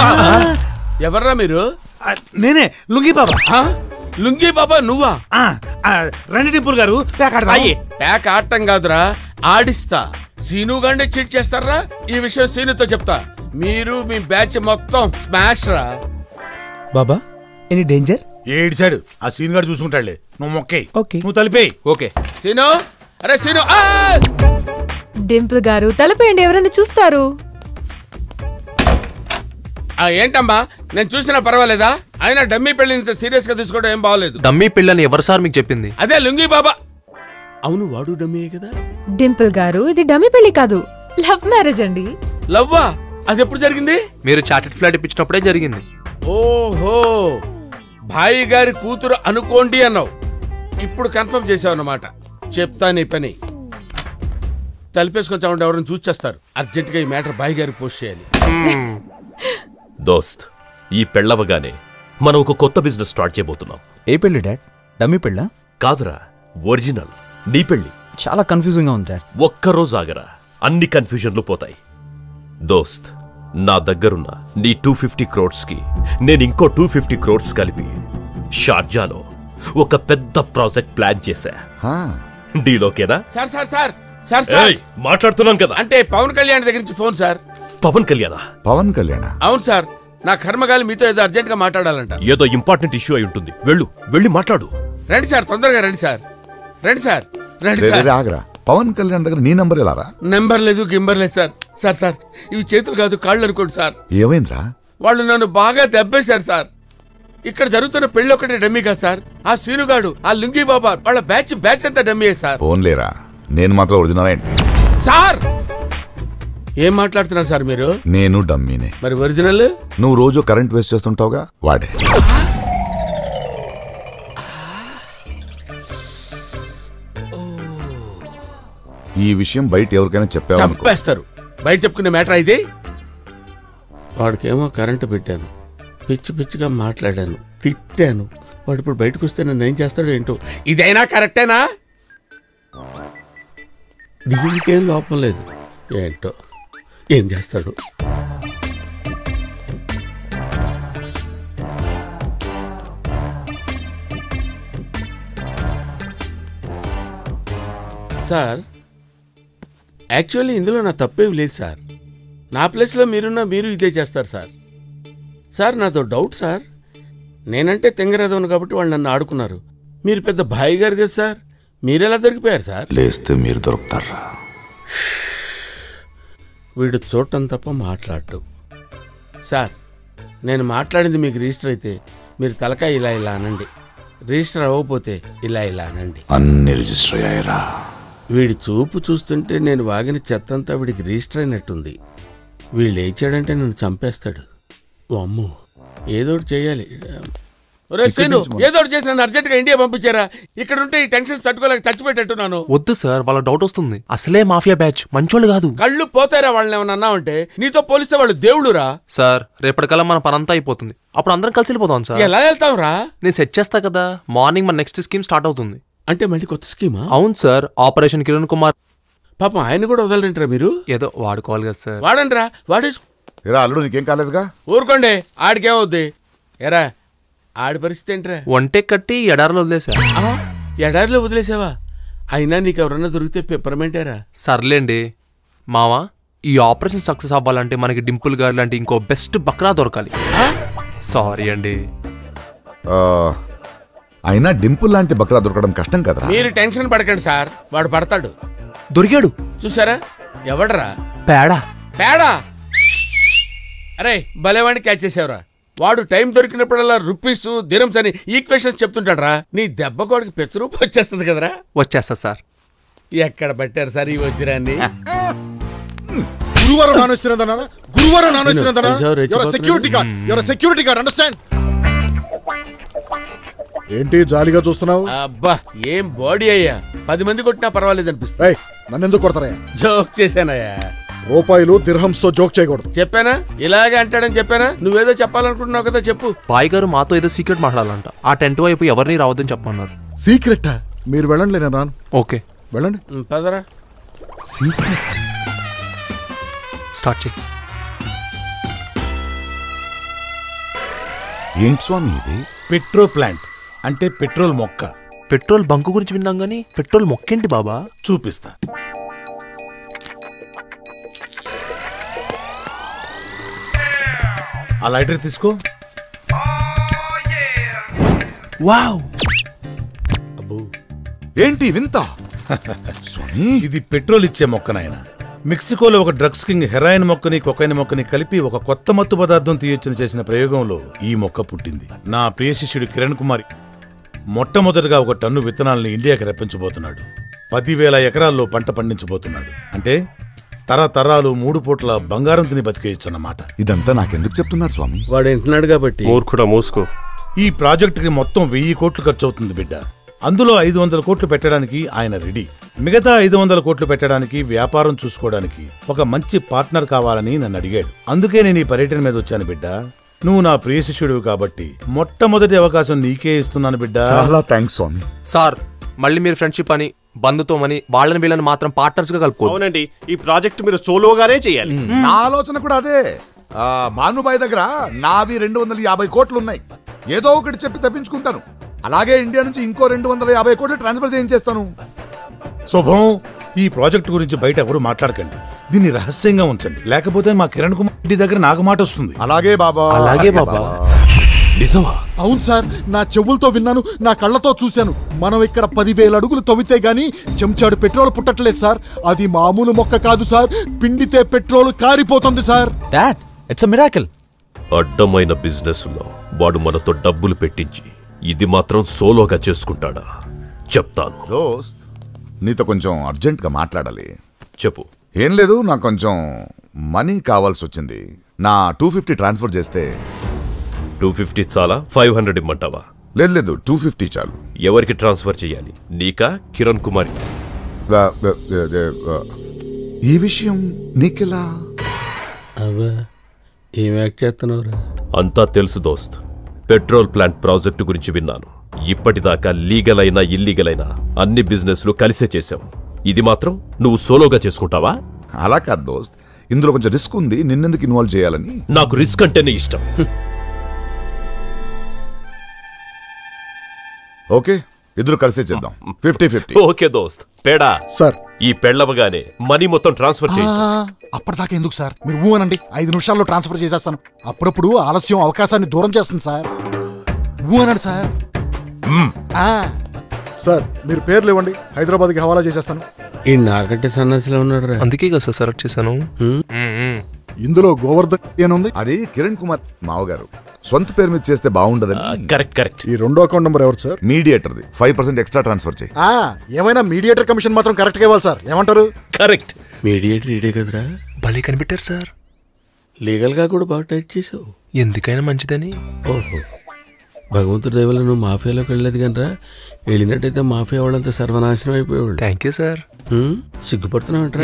ఎవర్రా మీరు నేనే లుంగి బాబా ఆ? లుంగీ బాబా నువ్వా ఆ, ఆ, రండి టింపుల్ గారు ప్యాక్ ఆడదాం. అయ్యి ప్యాక్ ఆడటం కాదురా ఆడిస్తా సీను గండి చీట్ చేస్తారా ఈ విషయం సీనుతో చెప్తా మీరు మీ బ్యాచ్ మొత్తం స్మాష్ రా బాబా ఎనీ డేంజర్ ఏడిచాడు ఆ సీన్ గారు చూసుకుంటాడులే నువ్వు మొక్కే ఓకే నువ్వు తలిపేయి ఓకే సీను అరే సీను ఆ! డింపుల్ గారు తలపేయండి ఎవరైనా చూస్తారు ఆ, ఏంటమ్మా నేను చూసినా పర్వాలేదా అయినా డమ్మీ పెళ్లి ఇంత సీరియస్ గా తీసుకోవడం ఏం బాగలేదు డమ్మీ పెళ్లి అని ఎవరు సార్ మీకు చెప్పింది అదే లుంగీ బాబా అవును వాడు డమ్మీయే కదా డింపుల్ గారు ఇది డమ్మి పెళ్లి కాదు లవ్ మ్యారేజ్ అండి లవ్వా అది ఎప్పుడు జరిగింది మీరు చార్టెడ్ ఫ్లాట్ ఇప్పించినప్పుడే జరిగింది ఓహో భాయి గారి కూతురు అనుకోండి అన్నావు ఇప్పుడు కన్ఫర్మ్ చేసావు అన్నమాట చెప్తా నీ పని తలిపేసుకొచ్చా ఉంటే ఎవరైనా చూచేస్తారు అర్జెంటుగా ఈ మ్యాటర్ భాయి గారికి పోస్ట్ చేయాలి దోస్త్ ఈ పెళ్ళవగానే మనం ఒక కొత్త బిజినెస్ స్టార్ట్ చేయబోతున్నాం ఏ పెళ్లి డాడ్ డమ్మీ పెళ్ళా కాదురా ఒరిజినల్ నీ పెళ్లి చాలా కన్ఫ్యూజింగ్ గా ఉంది డాడ్ ఒక్కరోజు ఆగరా అన్ని కన్ఫ్యూజన్లు పోతాయి దోస్త్ నా దగ్గరున్న నీ టూ ఫిఫ్టీ క్రోడ్స్ కి నేను ఇంకో టూ ఫిఫ్టీ క్రోడ్స్ కలిపి షార్జాలో ఒక పెద్ద ప్రాజెక్ట్ ప్లాన్ చేశా డీలోకేనా sir sir sir sir sir ఏయ్, మాట్లాడుతున్నాను కదా అంటే పవన్ కళ్యాణ్ దగ్గర నుంచి ఫోన్ సార్ పవన్ కళ్యాణ పవన్ కళ్యాణ అవును సార్ నా కర్మగాలి మీతో ఏదో అర్జెంట్ గా మాట్లాడాలంట ఏదో ఇంపార్టెంట్ ఇష్యూ అయి ఉంటుంది వెళ్ళు వెళ్ళి మాట్లాడు రండి సార్ తొందరగా రండి సార్ రండి సార్ రండి రే, రే, సార్ రే, ఆగరా పవన్ కళ్యాణ్ దగ్గర నీ నంబర్ ఎలా రా నెంబర్ లేదు గింబర్ లేదు సార్ సార్ సార్ ఇవి చేతులు కాదు కాళ్ళు అనుకోండి సార్ ఏమైందిరా వాళ్ళు నన్ను బాగా దెబ్బేశారు సార్ ఇక్కడ జరుగుతున్న పెళ్లి ఒకటే డమ్మీ కాదు సార్ ఆ సీనుగాడు ఆ లుంగీ బాబా వాళ్ళ బ్యాచ్ బ్యాచ్ అంతా డమ్మీ సార్ ఫోన్లేరా నేను మాత్రం ఒరిజినల్ ఏంటి సార్ ఏం మాట్లాడుతున్నారు సార్ మీరు నేను డమ్మీనే మరి ఒరిజినల్ నువ్వు రోజు కరెంట్ వేస్ట్ చేస్తుంటావుగా వాడే ఈ విషయం బయట ఎవరికైనా చెప్పావు చంపేస్తారు బయట చెప్పుకునే మ్యాటర్ అయితే వాడికేమో కరెంటు పెట్టాను పిచ్చి పిచ్చిగా మాట్లాడాను తిట్టాను వాడు ఇప్పుడు బయటకు వస్తే నన్ను ఏం చేస్తాడో ఏంటో ఇదైనా కరెక్టేనా దీనికేం లోపం లేదు ఏంటో ఏం చేస్తాడు సార్ యాక్చువల్లీ ఇందులో నా తప్పేం లేదు సార్ నా ప్లేస్లో మీరున్నా మీరు ఇదే చేస్తారు సార్ సార్ నాతో డౌట్ సార్ నేనంటే తెంగరదవను కాబట్టి వాళ్ళు నన్ను ఆడుకున్నారు మీరు పెద్ద భాయి గారు కదా సార్ మీరెలా దొరికిపోయారు సార్ లేస్తే మీరు దొరుకుతారా వీడు చూడటం తప్ప మాట్లాడు సార్ నేను మాట్లాడింది మీకు రిజిస్టర్ అయితే మీరు తలకాయ ఇలా ఇలా అనండి రిజిస్టర్ అవ్వకపోతే ఇలా ఇలా అనండి అన్ని రిజిస్టర్ అయ్యాయిరా వీడి చూపు చూస్తుంటే నేను వాగిన చెత్తంతా వీడికి రిజిస్టర్ అయినట్టుంది వీళ్ళు లేచాడంటే నన్ను చంపేస్తాడు ఓ అమ్మో ఏదో ఒకటి చేయాలి ఒరే ఇక్కడి సీను నుంచి మొదలు. ఏదో ఒకటి చేసి నన్ను అర్జెంట్గా ఇండియా పంపించారా ఇక్కడ ఉంటే ఈ టెన్షన్ తట్టుకోలేక చచ్చిపెట్టేట్టున్నాను వద్దు సార్ వాళ్ళ డౌట్ వస్తుంది అసలే మాఫియా బ్యాచ్ మంచోళ్ళు కాదు కళ్ళు పోతారా వాళ్ళని ఏమన్నా అన్నావంటే నీతో పోలిస్తే వాళ్ళు దేవుడురా సార్ రేపటికల్లా మన పనంతా అయిపోతుంది అప్పుడు అందరం కలిసి వెళ్ళిపోతాం సార్ ఎలా వెళ్తావురా నేను సెట్ చేస్తా కదా మార్నింగ్ మన నెక్స్ట్ స్కీమ్ స్టార్ట్ అవుతుంది అంటే మళ్ళీ కొత్త స్కీమా అవును సార్ ఆపరేషన్ కిరణ్ కుమార్ పాపం ఆయన కూడా వదలంటారా మీరు ఏదో వాడుకోవాలి కదా సార్ వాడండిరా వాడేసు ఎరా అల్లుడు నీకేం కాలేదుగా ఊరుకోండి ఆడికేమవుద్ది ఎరా ఆడి పరిస్థితి ఏంట్రా ఒంటే కట్టి ఎడారిలో వదిలేసా ఆ, ఎడారిలో వదిలేసావా అయినా నీకు ఎవరన్నా దొరికితే పెప్పరమెంటేరా సర్లేండి మావా ఈ ఆపరేషన్ సక్సెస్ అవ్వాలంటే మనకి డింపుల్ గారు లాంటి ఇంకో బెస్ట్ బక్రా దొరకాలి సారీ అండి ఆ, అయినా డింపుల్ లాంటి బక్రా దొరకడం కష్టం కదరా మీరు టెన్షన్ పడకండి సార్ వాడు పడతాడు దొరికాడు చూసారా ఎవడరా పేడా పేడా అరే భలేవాడిని క్యాచ్ చేసావురా వాడు టైం దొరికినప్పుడల్లా రూపీస్ దిరమ్స్ అని ఈక్వేషన్స్ చెప్తుంటాడు నీ దెబ్బ కోడికి పెచ్చరూపు వచ్చేస్తుంది కదరా వచ్చేస్తా సార్ ఎక్కడ పట్టారు సార్ ఈ వజ్రాన్ని గురువారం నాన్ వెజ్ తినదన్నా గురువారం నాన్ వెజ్ నేను తినదన్నా కొంచెం రెచ్చిపోతున్నాను. Security guard your security guard understand ఏంటి జాలీగా చూస్తున్నావు అబ్బా ఏం బాడీ అయ్యా పది మంది కొట్టినా పర్వాలేదు అనిపిస్తుంది నన్ను ఎందుకు కొడతారా జోక్ చేశానయ్యా రూపాయలు దిర్హంస్ తో జోక్ చేయకూడదు చెప్పానా ఇలాగే అంటాడని చెప్పానా నువ్వేదో చెప్పాలనుకుంటున్నావు కదా చెప్పు బాయ్ గారు మాతో ఏదో సీక్రెట్ మాట్లాడాలంట ఆ టెంట్ వైపు ఎవరిని రావద్దని చెప్పమన్నారు సీక్రెట్ మీరు వెళ్ళండి నేను రాను ఓకే వెళ్ళండి ఉమ్, పదరా సీక్రెట్ స్టార్ట్ చేయి ఏంటి స్వామి ఇది పెట్రో ప్లాంట్ అంటే పెట్రోల్ మొక్క పెట్రోల్ బంకు గురించి విన్నాం గానీ పెట్రోల్ మొక్కేంటి బాబా చూపిస్తా ఆ లైటర్ తీసుకో వావ్ ఏంటి వింత స్వామి ఇది పెట్రోల్ ఇచ్చే మొక్క నాయన మెక్సికోలో ఒక డ్రగ్స్ కింగ్ హెరాయిన్ మొక్కని కొకైన్ మొక్కని కలిపి ఒక కొత్త మత్తు పదార్థం తీయొచ్చని చేసిన ప్రయోగంలో ఈ మొక్క పుట్టింది నా ప్రియ శిష్యుడు కిరణ్ కుమార్ మొట్టమొదటిగా ఒక టన్ను విత్తనాల్ని ఇండియాకి రప్పించబోతున్నాడు పదివేల ఎకరాల్లో పంట పండించబోతున్నాడు అంటే తరతరాలు మూడు పూట్ల బంగారం తిని బతికేయచ్చన్నమాట ఇదంతా నాకెందుకు చెప్తున్నారు స్వామి వాడు వింటున్నాడు కాబట్టి మూర్ఖుడా మూసుకో ఈ ప్రాజెక్టుకి మొత్తం వెయ్యి కోట్లు ఖర్చు అవుతుంది బిడ్డ అందులో ఐదు వందల కోట్లు పెట్టడానికి ఆయన రెడీ మిగతా ఐదు వందల కోట్లు పెట్టడానికి వ్యాపారం చూసుకోవడానికి ఒక మంచి పార్ట్నర్ కావాలని నన్ను అడిగాడు అందుకే నేను ఈ పర్యటన మీద వచ్చాను బిడ్డ నువ్వు నా ప్రియ శిష్యుడివి కాబట్టి మొట్టమొదటి అవకాశం నీకే ఇస్తున్నాను బిడ్డ చాలా థ్యాంక్స్ స్వామి సార్ మళ్ళీ మీరు ఫ్రెండ్షిప్ అని బంధుత్వం అని వాళ్ళని వీళ్ళని మాత్రం పార్ట్నర్స్ గా కలుపుకో అవునండి ఈ ప్రాజెక్ట్ మీరు సోలోగానే చేయాలి నా ఆలోచన కూడా అదే ఆ, భానుబాయ్ దగ్గర నావి రెండు వందల యాభై కోట్లు ఉన్నాయి ఏదో ఒకటి చెప్పి తప్పించుకుంటాను అలాగే ఇండియా నుంచి ఇంకో రెండు వందల యాభై కోట్లు ట్రాన్స్ఫర్ చేయించేస్తాను శుభం ఈ ప్రాజెక్టు గురించి బయట ఎవరు మాట్లాడకండి దీన్ని రహస్యంగా ఉంచండి లేకపోతే మా కిరణ్ కుమార్ రెడ్డి దగ్గర నాకు మాట వస్తుంది అలాగే బాబా అలాగే బాబా నిజమా అవును సార్ నా చెవులతో విన్నాను నా కళ్ళతో చూశాను మనం ఇక్కడ పదివేల అడుగులు తవ్వితే గాని చెంచాడు పెట్రోల్ పుట్టట్లేదు సార్ అది మామూలు మొక్క కాదు సార్ పిండితే పెట్రోల్ కారిపోతుంది sir dad it's a miracle అడ్డమైన బిజినెస్ లో వాడు మనతో డబ్బులు పెట్టించి ఇది మాత్రం సోలోగా చేసుకుంటాడా చెప్తాను దోస్త్ నీతో కొంచెం అర్జెంట్గా మాట్లాడాలి చెప్పు ఏం లేదు నాకు కొంచెం మనీ కావాల్సి వచ్చింది నా టూ ఫిఫ్టీ ట్రాన్స్ఫర్ చేస్తే టూ ఫిఫ్టీ చాలా ఫైవ్ హండ్రెడ్ ఇమ్మంటావా లేదు లేదు టూ ఫిఫ్టీ చాలు ఎవరికి ట్రాన్స్ఫర్ చేయాలి నీకా కిరణ్ కుమార్ వా- వా- వా- వా- ఈ విషయం నీకెలా అబ్బా ఏం యాక్ట్ చేస్తున్నావురా అంతా తెలుసు దోస్త్ పెట్రోల్ ప్లాంట్ ప్రాజెక్టు గురించి విన్నాను ఇప్పటిదాకా లీగల్ అయినా ఇల్లీగల్ అయినా అన్ని బిజినెస్లు కలిసే చేశావు ఇది మాత్రం నువ్వు సోలోగా చేసుకుంటావా అలా కాదు దోస్త్ ఇందులో కొంచెం రిస్క్ ఉంది నిన్నెందుకు ఇన్వాల్వ్ చేయాలని నాకు రిస్క్ అంటేనే ఇష్టం ఓకే ఇద్దరు కలిసే చేద్దాం ఫిఫ్టీ ఫిఫ్టీ ఓకే దోస్త్ పేడా సార్ ఈ పెళ్ళవగానే మనీ మొత్తం ట్రాన్స్ఫర్ చేయొచ్చు అప్పటిదాకా ఎందుకు సార్ మీరు ఊ అనండి ఐదు నిమిషాల్లో ట్రాన్స్ఫర్ చేసేస్తాను అప్పుడప్పుడు ఆలస్యం అవకాశాన్ని దూరం చేస్తుంది సార్ ఊ అనండి సార్ ఆ. సార్ మీరు పేర్లు ఇవ్వండి హైదరాబాద్కి హవాలా చేసేస్తాను ఈ నాకంటే సన్నసిలో ఉన్నాడు రా అందుకే కదా సార్ సెలెక్ట్ చేశాను ఇందులో గోవర్ధన్ ఏనుంది అది కిరణ్ కుమార్ మావగారు సొంత పేరు మీద చేస్తే బాగుండదని కరెక్ట్ కరెక్ట్ ఈ రెండో అకౌంట్ నెంబర్ ఎవరు సార్ మీడియేటర్ది ఫైవ్ పర్సెంట్ ఎక్స్ట్రా ట్రాన్స్ఫర్ చేయి ఆ, ఏమైనా మీడియేటర్ కమిషన్ మాత్రం కరెక్ట్గా ఇవ్వాలి సార్ ఏమంటారు కరెక్ట్ మీడియేటర్ ఇడే కదరా భలే కనిపెట్టారు సార్ లీగల్గా కూడా బాగా టైట్ చేసావు ఎందుకైనా మంచిదని ఓహో భగవంతుడి దయవల్ల నువ్వు మాఫియాలోకి వెళ్ళలేదు కనరా వెళ్ళినట్టయితే మాఫియా వాళ్ళంతా సర్వనాశనం అయిపోయేవాళ్ళు థ్యాంక్ యూ సార్ సిగ్గుపడుతున్నావు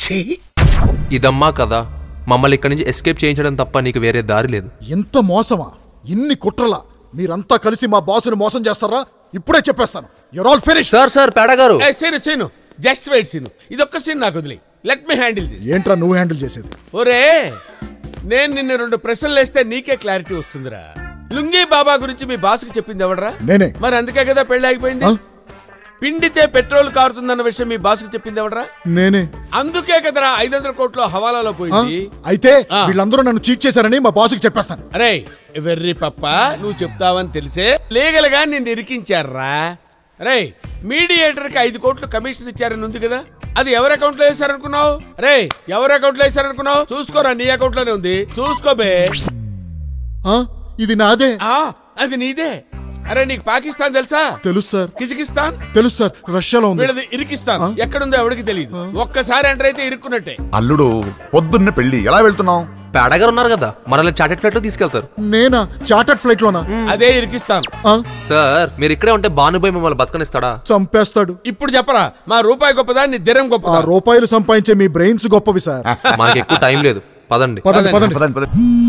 ఇదమ్మా కదా మమ్మల్ని ఇక్కడి నుంచి ఎస్కేప్ చేయించడం తప్ప నీకు వేరే దారి లేదు ఎంత మోసమా ఇన్ని కుట్రలా మీరంతా కలిసి మా బాసుని మోసం చేస్తారా ఇప్పుడే చెప్పేస్తాను you're all finish sir sir పేడ గారు ఏ సీను సీను జస్ట్ వెయిట్ సీను ఇదొక్క సీన్ నాకు వదిలి లెట్ మీ హ్యాండిల్ దిస్ ఏంట్రా నువ్వు హ్యాండిల్ చేసేది ఒరే నేను నిన్న రెండు ప్రశ్నలు వేస్తే నీకే క్లారిటీ వస్తుందిరా లుంగీ బాబా గురించి మీ బాస్కి చెప్పింది ఎవడరా నేనే మరి అందుకే కదా పెళ్లి ఆగిపోయింది పిండితే పెట్రోల్ కారుతుందన్న విషయం మీ బాస్కి చెప్పింది ఎవడరా నేనే అందుకే కదరా ఐదు వందల కోట్లు హవాలాలో ఆ? పోయింది అయితే ఆ. వీళ్ళందరూ నన్ను చీట్ చేశారని మా బాసుకి చెప్పేస్తాను అరే వెర్రి పప్ప నువ్వు చెప్తావని తెలిసే లీగల్ గా నిన్ను ఇరికించారా రే మీడియేటర్ కి ఐదు కోట్లు కమిషన్ ఇచ్చారని ఉంది కదా అది ఎవరి అకౌంట్ లో వేశారనుకున్నావు రే ఎవరి అకౌంట్ లో వేశారనుకున్నావు చూసుకోరా నీ అకౌంట్ లోనే ఉంది చూసుకోబే ఆ, ఇది నాదే ఆ అది నీదే అరే నీకు పాకిస్తాన్ తెలుసా తెలుసు సార్ కిజికిస్తాన్ తెలుసు సార్ రష్యాలో ఉంది వీళ్ళది ఇరికిస్తాన్ ఎక్కడుందో ఎవరికి తెలియదు ఒక్కసారి ఎంటర్ అయితే ఇరుక్కున్నట్టే అల్లుడు పొద్దున్న పెళ్లి ఎలా వెళ్తున్నావు పేడ గారు ఉన్నారు కదా మనల్ని చాటెడ్ ఫ్లైట్ లో తీసుకెళ్తారు నేనా చార్టర్డ్ ఫ్లైట్ లోనా అదే ఇరికిస్తాన్ సార్ మీరు ఇక్కడే ఉంటే బానుబాయ్ మిమ్మల్ని బతకనిస్తాడా చంపేస్తాడు ఇప్పుడు చెప్పరా మా రూపాయి గొప్పదా నీ దిరం ఆ గొప్పదా రూపాయలు సంపాదించే మీ బ్రెయిన్స్ గొప్పవి సార్ మనకి ఎక్కువ టైం లేదు పదండి పదండి పదండి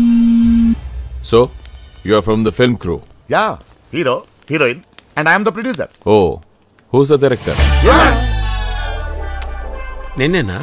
So, you are from the film crew. Yeah hero heroine and I'm the producer Oh, who's the director? నేనేనా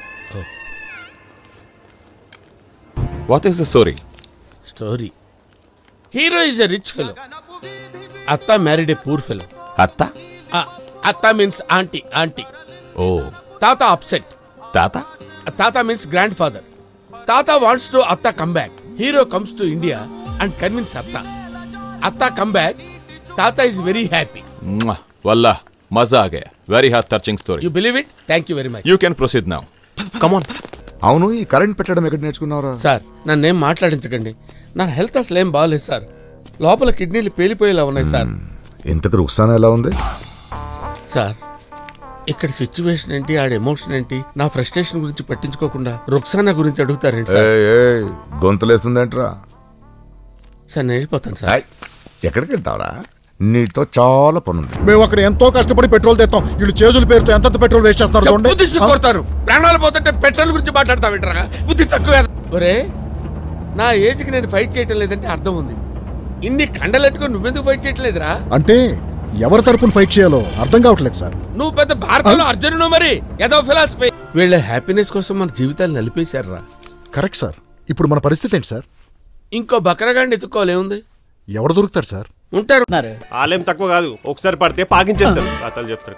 What is the story? Story hero is a rich fellow atta married a poor fellow Atta? Atta means aunty aunty Oh, tata upset Tata? Tata means grandfather tata wants to atta come back hero comes to India and convince atta atta come back tata is very happy Mwah. Wallah, maza aa gaya. Very hard touching story. You believe it thank you very much You can proceed now. Come on. అవును ఈ కరెంట్ పెట్టడం ఎక్కడ నేర్చుకున్నావురా సార్ నన్నేం మాట్లాడించకండి నా హెల్త్ అసలు ఏం బాగాలేదు సార్ లోపల కిడ్నీలు పేలిపోయేలా ఉన్నాయి సార్ ఇంతకు రుక్సానా ఎలా ఉంది సార్ ఇక్కడ సిచ్యువేషన్ ఏంటి ఆడ ఎమోషన్ ఏంటి నా ఫ్రస్ట్రేషన్ గురించి పట్టించుకోకుండా రుక్సానా గురించి అడుగుతారేంటి సార్ ఏయ్, ఏయ్, గొంతులేస్తుందేంట్రా సార్ నేను వెళ్ళిపోతాను సార్ ఎక్కడికి వెళ్తావరా నీతో చాలా పనుంది మేము అక్కడ ఎంతో కష్టపడి పెట్రోల్ తెస్తాం వీళ్ళు చేతుల పేరుతో ఎంత పెట్రోల్ వేస్ట్ చేస్తారు చూడండి చెప్పు తీసి కొడతారు ప్రాణాలు పోతుంటే పెట్రోల్ గురించి మాట్లాడతా వింటారా బుద్ధి తక్కువ ఒరే నా ఏజ్కి నేను ఫైట్ చేయటం లేదంటే అర్థం ఉంది ఇన్ని కండలెట్టుకుని నువ్వెందుకు ఫైట్ చేయట్లేదురా అంటే ఎవరి తరపున ఫైట్ చేయాలో అర్థం కావట్లేదు సార్ నువ్వు పెద్ద భారతంలో అర్జునుడు మరి ఏదో ఫిలాసఫీ వీళ్ళ హ్యాపీనెస్ కోసం మన జీవితాలు నలిపేశారా కరెక్ట్ సార్ ఇప్పుడు మన పరిస్థితి ఏంటి సార్ ఇంకో బకరగాండి ఎత్తుకోలేముంది ఎవరు దొరుకుతారు సార్ ఉంటారు ఆలయం తక్కువ కాదు ఒకసారి పడితే పాకించేస్తారు కథలు చెప్తారు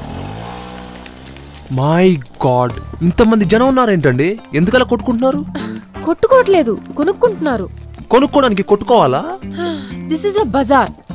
మై గాడ్ ఇంతమంది జనం ఉన్నారేంటండి ఎందుకలా కొట్టుకుంటున్నారు కొట్టుకోవట్లేదు కొనుక్కుంటున్నారు కొనుక్కోడానికి కొట్టుకోవాలా దిస్ ఇస్ అ బజార్